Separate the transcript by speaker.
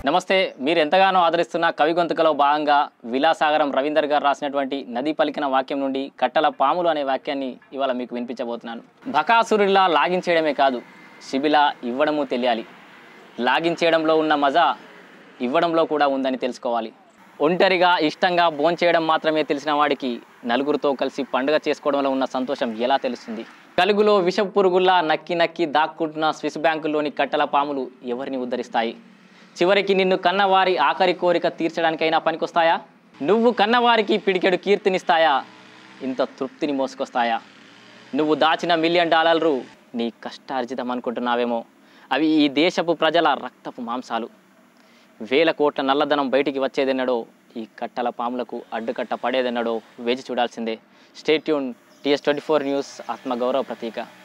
Speaker 1: నమస్తే మీరు ఎంతగానో ఆదరిస్తున్న కవి గొంతుకలో భాగంగా విలాసాగరం రవీందర్ గారు రాసినటువంటి నది పలికిన వాక్యం నుండి కట్టల పాములు అనే వాక్యాన్ని ఇవాళ మీకు వినిపించబోతున్నాను బకాసురుడిలా లాగించేయడమే కాదు శిబిలా ఇవ్వడము తెలియాలి లాగించేయడంలో ఉన్న మజా ఇవ్వడంలో కూడా ఉందని తెలుసుకోవాలి ఒంటరిగా ఇష్టంగా భోంచేయడం మాత్రమే తెలిసిన వాడికి నలుగురితో కలిసి పండుగ చేసుకోవడంలో ఉన్న సంతోషం ఎలా తెలుస్తుంది కలుగులో విష పురుగుల్లా నక్కి నక్కి దాక్కుంటున్న స్విస్ బ్యాంకుల్లోని కట్టల పాములు ఎవరిని ఉద్ధరిస్తాయి చివరికి నిన్ను కన్నవారి ఆఖరి కోరిక తీర్చడానికైనా పనికొస్తాయా నువ్వు కన్నవారికి పిడికెడు కీర్తినిస్తాయా ఇంత తృప్తిని మోసుకొస్తాయా నువ్వు దాచిన మిలియన్ డాలర్లు నీ కష్టార్జితం అనుకుంటున్నావేమో అవి ఈ దేశపు ప్రజల రక్తపు మాంసాలు వేల కోట్ల నల్లధనం బయటికి వచ్చేదెన్నడో ఈ కట్టల పాములకు అడ్డుకట్ట పడేదెన్నడో వేచి చూడాల్సిందే stay tuned TS twenty four news ఆత్మగౌరవ ప్రతీక